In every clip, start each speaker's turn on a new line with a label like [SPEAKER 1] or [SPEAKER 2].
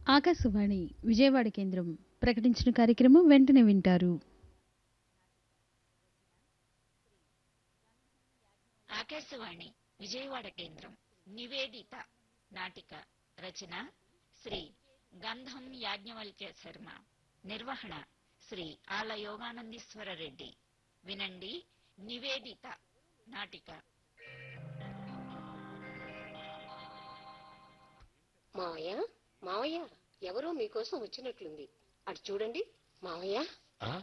[SPEAKER 1] ఆకాశవాణి విజయవాడ కేంద్రం ప్రకటించిన కార్యక్రమం వెంటనే వింటారు
[SPEAKER 2] ఆకాశవాణి విజయవాడ కేంద్రం నివేదిత నాటిక రచన శ్రీ గంధం యాజ్ఞవల్క్య శర్మ నిర్వహణ శ్రీ ఆల యోగానందీశ్వర రెడ్డి వినండి నివేదిత నాటిక
[SPEAKER 3] మావయ్య మావయ్య ఎవరో మీకోసం వచ్చినట్లుంది అటు చూడండి మావయ్య
[SPEAKER 4] ఆ?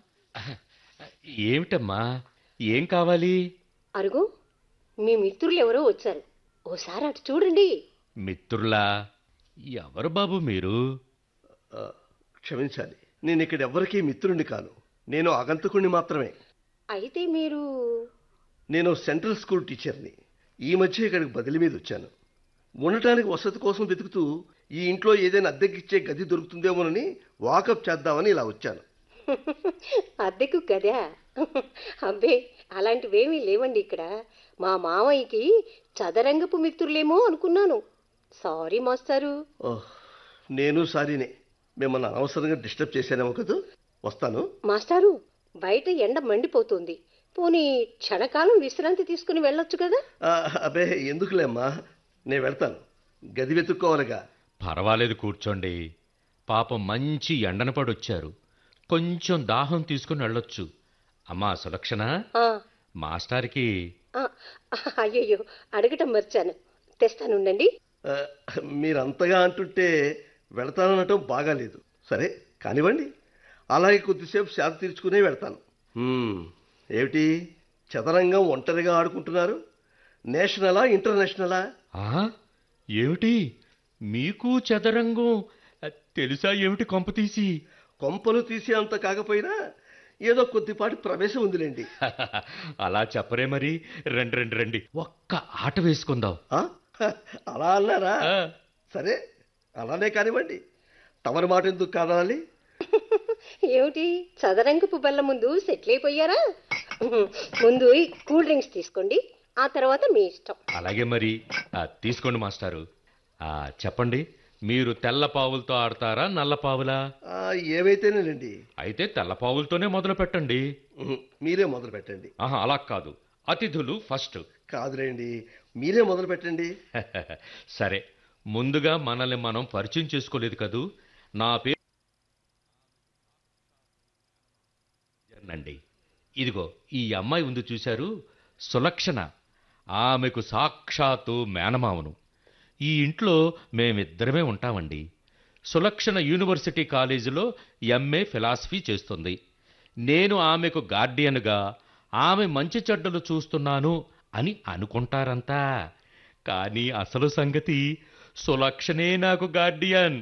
[SPEAKER 4] ఏమిటమ్మా ఏం కావాలి
[SPEAKER 3] అరుగు మీ మిత్రులు ఎవరో వచ్చారు ఓసారి అటు చూడండి
[SPEAKER 4] మిత్రులా ఎవరు బాబు మీరు
[SPEAKER 5] ఆ, క్షమించాలి నేను ఇక్కడ ఎవ్వరికీ మిత్రుడిని కాను నేను ఆగంతకుణ్ణి మాత్రమే
[SPEAKER 3] అయితే మీరు
[SPEAKER 5] నేను సెంట్రల్ స్కూల్ టీచర్ని ఈ మధ్య ఇక్కడికి బదిలీ మీద వచ్చాను ఉండటానికి వసతి కోసం వెతుకుతూ ఈ ఇంట్లో ఏదైనా అద్దెకిచ్చే గది దొరుకుతుందేమోనని వాకప్ చేద్దామని ఇలా వచ్చాను
[SPEAKER 3] అద్దెకు కదా అబ్బే అలాంటివేమీ లేవండి ఇక్కడ మా మావయ్యకి చదరంగపు మిత్రులేమో అనుకున్నాను సారీ మాస్టారు
[SPEAKER 5] ఓహ్ నేను సారీనే మిమ్మల్ని అనవసరంగా డిస్టర్బ్ చేశానేమో కదా వస్తాను
[SPEAKER 3] మాస్టారు బయట ఎండ మండిపోతుంది పోనీ క్షణకాలం విశ్రాంతి తీసుకుని వెళ్ళొచ్చు కదా
[SPEAKER 5] ఆ, అబ్బే ఎందుకులేమ్మా నేను వెళ్తాను గది వెతుక్కోవాలిగా
[SPEAKER 4] పర్వాలేదు కూర్చోండి పాపం మంచి ఎండన పడొచ్చారు కొంచెం దాహం తీసుకుని వెళ్ళొచ్చు అమ్మా సులక్షణ
[SPEAKER 3] ఆ,
[SPEAKER 4] మాస్టార్కి
[SPEAKER 3] ఆ, అయ్యయ్యో అడగటం మర్చాను తెస్తానుండండి
[SPEAKER 5] ఆ, మీరంతగా అంటుంటే వెళతాననటం బాగాలేదు సరే కానివ్వండి అలాగే కొద్దిసేపు శాంతి తీర్చుకునే వెళ్తాను హ్మ్, ఏమిటి చదరంగం ఒంటరిగా ఆడుకుంటున్నారు నేషనలా ఇంటర్నేషనలా
[SPEAKER 4] ఆ? ఏమిటి మీకు చదరంగం ఆ, తెలుసా ఏమిటి కొంప తీసి
[SPEAKER 5] కొంపలు తీసే అంత కాకపోయినా ఏదో కొద్దిపాటి ప్రవేశం ఉందిలేండి
[SPEAKER 4] అలా చెప్పరే మరి రండి రండి రండి ఒక్క ఆట వేసుకుందాం
[SPEAKER 5] ఆ? హ, అలా అన్నారా
[SPEAKER 4] ఆ,
[SPEAKER 5] సరే అలానే కానివ్వండి తమరి మాట ఎందుకు కాదాలి
[SPEAKER 3] ఏమిటి చదరంగపు బల్ల ముందు సెటిల్ అయిపోయారా ముందు ఈ కూల్ డ్రింక్స్ తీసుకోండి ఆ తర్వాత మీ ఇష్టం
[SPEAKER 4] అలాగే మరి ఆ, తీసుకోండి మాస్టారు ఆ, చెప్పండి మీరు తెల్ల పావులతో ఆడతారా నల్ల పావులా
[SPEAKER 5] ఆ, ఏవైతేనేనండి
[SPEAKER 4] అయితే తెల్ల పావులతోనే మొదలు పెట్టండి
[SPEAKER 5] ఉహు, మీరే మొదలు పెట్టండి
[SPEAKER 4] ఆహా అలా కాదు అతిథులు ఫస్ట్
[SPEAKER 5] కాదులేండి మీరే మొదలు పెట్టండి
[SPEAKER 4] సరే ముందుగా మనల్ని మనం పరిచయం చేసుకోలేదు కదూ నా పేరు అండి ఇదిగో ఈ అమ్మాయి ఉంది చూశారు సులక్షణ ఆమెకు సాక్షాత్తు మేనమావను ఈ ఇంట్లో మేమిద్దరమే ఉంటామండి సులక్షణ యూనివర్సిటీ కాలేజీలో ఎంఏ ఫిలాసఫీ చేస్తుంది నేను ఆమెకు గార్డియన్గా ఆమె మంచి చెడ్డలు చూస్తున్నాను అని అనుకుంటారంతా కానీ అసలు సంగతి సులక్షణే నాకు గార్డియన్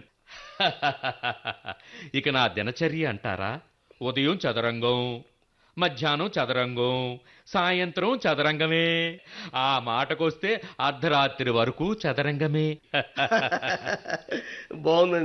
[SPEAKER 4] ఇక నా దినచర్య అంటారా ఉదయం చదరంగం మధ్యాహ్నం చదరంగం సాయంత్రం చదరంగమే ఆ మాటకొస్తే అర్ధరాత్రి వరకు చదరంగమే
[SPEAKER 5] బాగుందండి